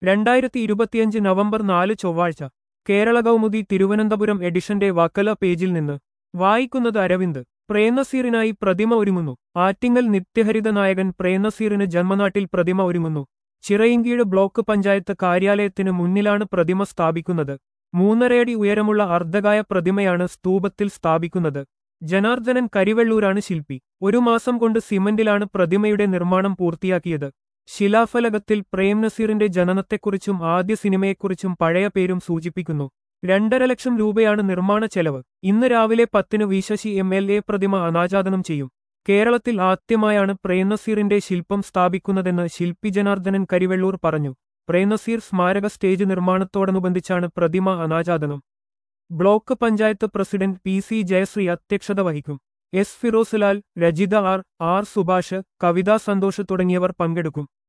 രണ്ടായിരത്തി ഇരുപത്തിയഞ്ച് നവംബർ നാല് ചൊവ്വാഴ്ച കേരള കൗമുദി തിരുവനന്തപുരം എഡിഷന്റെ വക്കല പേജിൽ നിന്ന് വായിക്കുന്നത് അരവിന്ദ് പ്രേംനസീറിനായി പ്രതിമ ഒരുങ്ങുന്നു ആറ്റിങ്ങൽ നിത്യഹരിത നായകൻ പ്രേംനസീറിന് ജന്മനാട്ടിൽ പ്രതിമ ഒരുങ്ങുന്നു ചിറയിൻകീഴ് ബ്ലോക്ക് പഞ്ചായത്ത് കാര്യാലയത്തിന് മുന്നിലാണ് പ്രതിമ സ്ഥാപിക്കുന്നത് മൂന്നരയടി ഉയരമുള്ള അർദ്ധകായ പ്രതിമയാണ് സ്തൂപത്തിൽ സ്ഥാപിക്കുന്നത് ജനാർദ്ദനൻ കരിവെള്ളൂരാണ് ശില്പി ഒരു മാസം കൊണ്ട് സിമന്റിലാണ് പ്രതിമയുടെ നിർമ്മാണം പൂർത്തിയാക്കിയത് ശിലാഫലകത്തിൽ പ്രേം നസീറിന്റെ ജനനത്തെക്കുറിച്ചും ആദ്യ സിനിമയെക്കുറിച്ചും പഴയ പേരും സൂചിപ്പിക്കുന്നു രണ്ടര ലക്ഷം രൂപയാണ് നിർമ്മാണ ചെലവ് ഇന്ന് രാവിലെ പത്തിന് വിശശി എം എൽ എ പ്രതിമ അനാച്ഛാദനം ചെയ്യും കേരളത്തിൽ ആദ്യമായാണ് പ്രേംനസീറിന്റെ ശില്പം സ്ഥാപിക്കുന്നതെന്ന് ശില്പി ജനാർദ്ദനൻ കരിവെള്ളൂർ പറഞ്ഞു പ്രേംനസീർ സ്മാരക സ്റ്റേജ് നിർമ്മാണത്തോടനുബന്ധിച്ചാണ് പ്രതിമ അനാച്ഛാദനം block panchayat president P C Jayasree അധ്യക്ഷത വഹിക്കും S Firozlal Rajitha R R Subhash Kavitha Santhosh തുടങ്ങിയവർ പങ്കെടുക്കും